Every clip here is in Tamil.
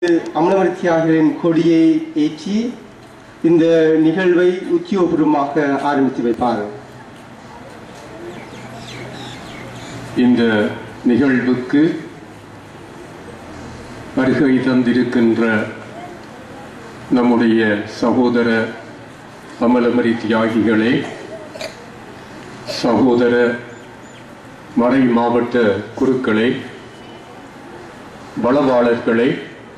அமலவர்த்தியாளரின் கொடியை ஏற்றி இந்த நிகழ்வை உத்தியோகபூர்வமாக ஆரம்பித்து வைப்பார் இந்த நிகழ்வுக்கு வருகை தந்திருக்கின்ற நம்முடைய சகோதர அமலமரி தியாகிகளே சகோதர மறை மாவட்ட குருக்களே வளவாளர்களே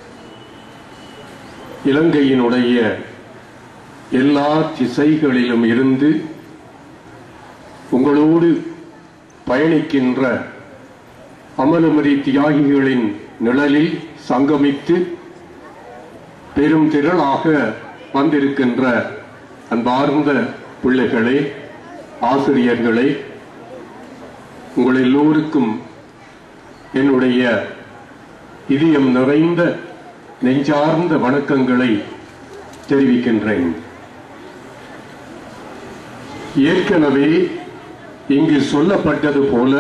இலங்கையினுடைய எல்லா திசைகளிலும் இருந்து உங்களோடு பயணிக்கின்ற அமலமரி தியாகிகளின் நிழலில் சங்கமித்து பெரும் திரளாக வந்திருக்கின்ற அன்பார்ந்த பிள்ளைகளே ஆசிரியர்களே உங்கள் எல்லோருக்கும் என்னுடைய இதயம் நிறைந்த நெஞ்சார்ந்த வணக்கங்களை தெரிவிக்கின்றேன் ஏற்கனவே இங்கு சொல்லப்பட்டது போல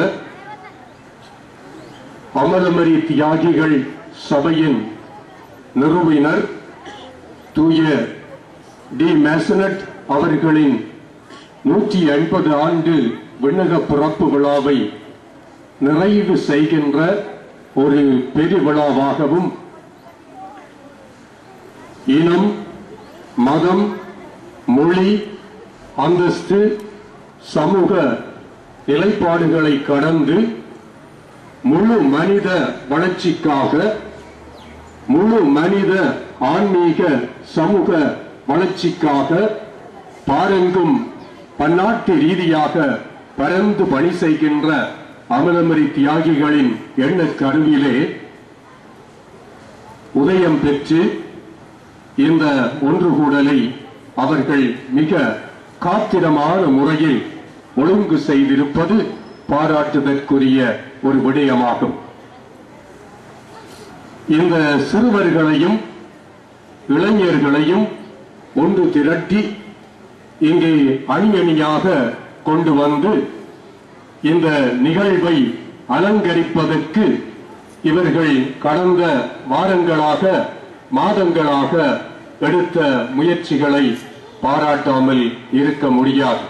அமரமரி தியாகிகள் சபையின் நிறுவினர் தூய டி மேசனட் அவர்களின் நூற்றி ஐம்பது ஆண்டு விண்ணக பிறப்பு விழாவை நிறைவு செய்கின்ற ஒரு பெருவிழாவாகவும் இனம் மதம் மொழி அந்தஸ்து சமூக நிலைப்பாடுகளை கடந்து முழு மனித வளர்ச்சிக்காக முழு மனித ஆன்மீக சமூக வளர்ச்சிக்காக பாரெங்கும் பன்னாட்டு ரீதியாக பரந்து பணி செய்கின்ற அமலமரி தியாகிகளின் எண்ணக் கருவிலே உதயம் பெற்று இந்த ஒன்றுகூடலை அவர்கள் மிக காத்திரமான முறையில் ஒழுங்கு செய்திருப்பது பாராட்டுதற்குரிய ஒரு விடயமாகும் இந்த சிறுவர்களையும் இளைஞர்களையும் ஒன்று திரட்டி இங்கே அணி அணியாக கொண்டு வந்து இந்த நிகழ்வை அலங்கரிப்பதற்கு இவர்கள் கடந்த வாரங்களாக மாதங்களாக எடுத்த முயற்சிகளை பாராட்டாமல் இருக்க முடியாது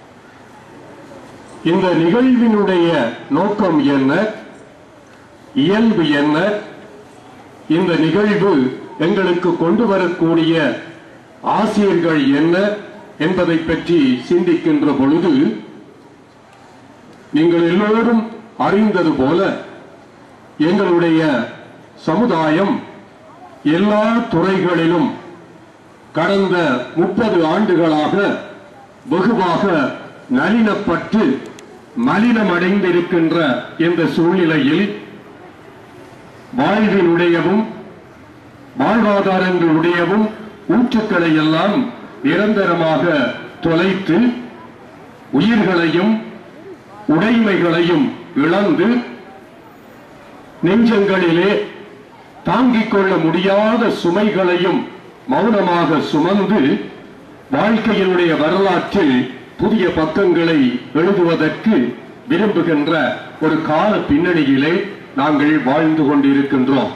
இந்த நிகழ்வினுடைய நோக்கம் என்ன இயல்பு என்ன இந்த நிகழ்வு எங்களுக்கு கொண்டு வரக்கூடிய ஆசிரியர்கள் என்ன என்பதை பற்றி சிந்திக்கின்ற பொழுது நீங்கள் எல்லோரும் அறிந்தது போல எங்களுடைய சமுதாயம் எல்லா துறைகளிலும் கடந்த முப்பது ஆண்டுகளாக வெகுவாக நலினப்பட்டு மலினமடைந்திருக்கின்ற இந்த சூழ்நிலையில் வாழ்வினுடையவும் வாழ்வாதாரங்களுடையவும் ஊற்றுக்களை எல்லாம் நிரந்தரமாக தொலைத்து உயிர்களையும் உடைமைகளையும் இழந்து நெஞ்சங்களிலே தாங்கிக் கொள்ள முடியாத சுமைகளையும் மௌனமாக சுமந்து வாழ்க்கையினுடைய வரலாற்றில் புதிய பக்கங்களை எழுதுவதற்கு விரும்புகின்ற ஒரு கால பின்னணியிலே நாங்கள் வாழ்ந்து கொண்டிருக்கின்றோம்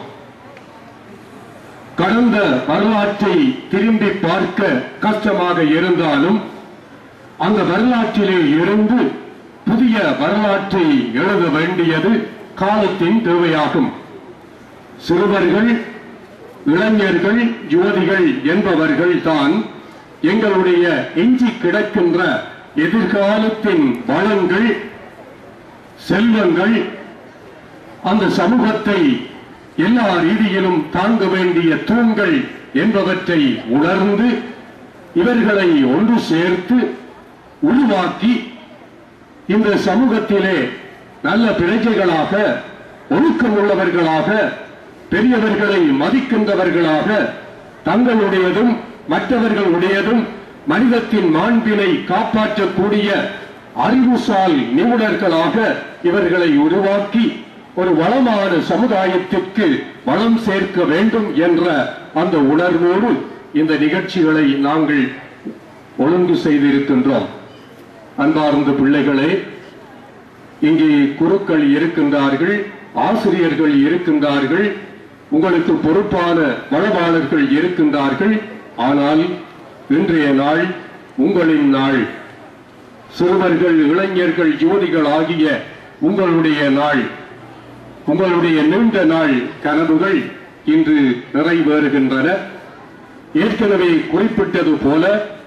கடந்த வரலாற்றை திரும்பி பார்க்க கஷ்டமாக இருந்தாலும் அந்த வரலாற்றிலே இருந்து புதிய வரலாற்றை எழுத வேண்டியது காலத்தின் தேவையாகும் சிறுவர்கள் இளைஞர்கள் யுவதிகள் என்பவர்கள் தான் எங்களுடைய எஞ்சி கிடக்கின்ற எதிர்காலத்தின் வளங்கள் செல்வங்கள் அந்த சமூகத்தை எல்லா ரீதியிலும் தாங்க வேண்டிய தூண்கள் என்பவற்றை உணர்ந்து இவர்களை ஒன்று சேர்த்து உருவாக்கி இந்த சமூகத்திலே நல்ல பிரஜைகளாக ஒழுக்கம் உள்ளவர்களாக பெரியவர்களை மதிக்கின்றவர்களாக தங்களுடையதும் மற்றவர்களுடையதும் மனிதத்தின் மாண்பினை காப்பாற்றக்கூடிய அறிவுசால் நிபுணர்களாக இவர்களை உருவாக்கி ஒரு வளமான சமுதாயத்திற்கு வளம் சேர்க்க வேண்டும் என்ற அந்த உணர்வோடு இந்த நிகழ்ச்சிகளை நாங்கள் ஒழுங்கு செய்திருக்கின்றோம் அன்பார்ந்த பிள்ளைகளே இங்கே குருக்கள் இருக்கின்றார்கள் ஆசிரியர்கள் இருக்கின்றார்கள் உங்களுக்கு பொறுப்பான மனவாளர்கள் இருக்கின்றார்கள் ஆனால் இன்றைய நாள் உங்களின் நாள் சிறுவர்கள் இளைஞர்கள் யுவதிகள் ஆகிய உங்களுடைய நாள் உங்களுடைய நீண்ட நாள் கனவுகள் இன்று நிறைவேறுகின்றன ஏற்கனவே குறிப்பிட்டது போல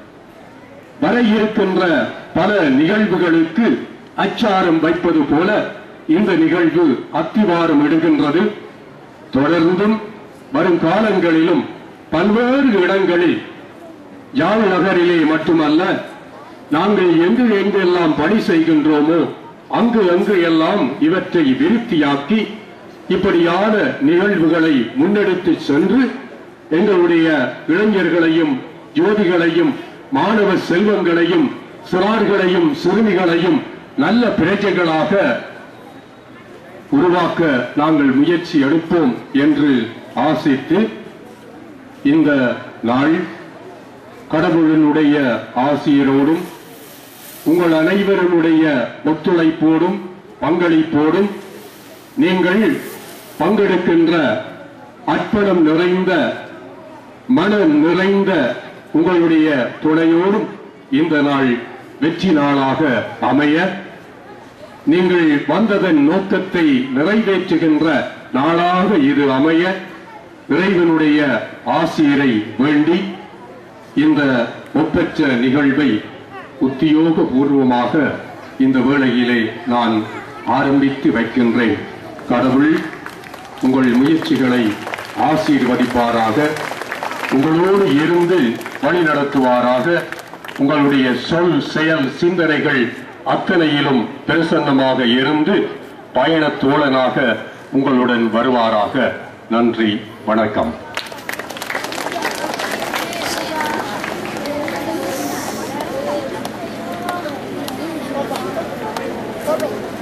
வர இருக்கின்ற பல நிகழ்வுகளுக்கு அச்சாரம் வைப்பது போல இந்த நிகழ்வு அத்திவாரம் எடுகின்றது தொடர்ந்தும் வரும் காலங்களிலும் பல்வேறு இடங்களில் யாழ் நகரிலே மட்டுமல்ல நாங்கள் எங்கு எங்கெல்லாம் பணி செய்கின்றோமோ அங்கு அங்கு எல்லாம் இவற்றை விருத்தியாக்கி இப்படியான நிகழ்வுகளை முன்னெடுத்து சென்று எங்களுடைய இளைஞர்களையும் யுவதிகளையும் மாணவ செல்வங்களையும் சிறார்களையும் சிறுமிகளையும் நல்ல பிரஜைகளாக உருவாக்க நாங்கள் முயற்சி எடுப்போம் என்று ஆசித்து இந்த நாள் கடவுளினுடைய ஆசிரியரோடும் உங்கள் அனைவருடைய ஒத்துழைப்போடும் பங்களிப்போடும் நீங்கள் பங்கெடுக்கின்ற அர்ப்பணம் நிறைந்த மனம் நிறைந்த உங்களுடைய துணையோடும் இந்த நாள் வெற்றி நாளாக அமைய நீங்கள் வந்ததன் நோக்கத்தை நிறைவேற்றுகின்ற நாளாக இது அமைய இறைவனுடைய ஆசிரியரை வேண்டி இந்த ஒப்பற்ற நிகழ்வை உத்தியோகபூர்வமாக இந்த வேளையிலே நான் ஆரம்பித்து வைக்கின்றேன் கடவுள் உங்கள் முயற்சிகளை ஆசீர்வதிப்பாராக உங்களோடு இருந்து வழி நடத்துவாராக உங்களுடைய சொல் செயல் சிந்தனைகள் அத்தனையிலும் பிரசன்னமாக இருந்து பயணத் தோழனாக உங்களுடன் வருவாராக நன்றி வணக்கம் Robert.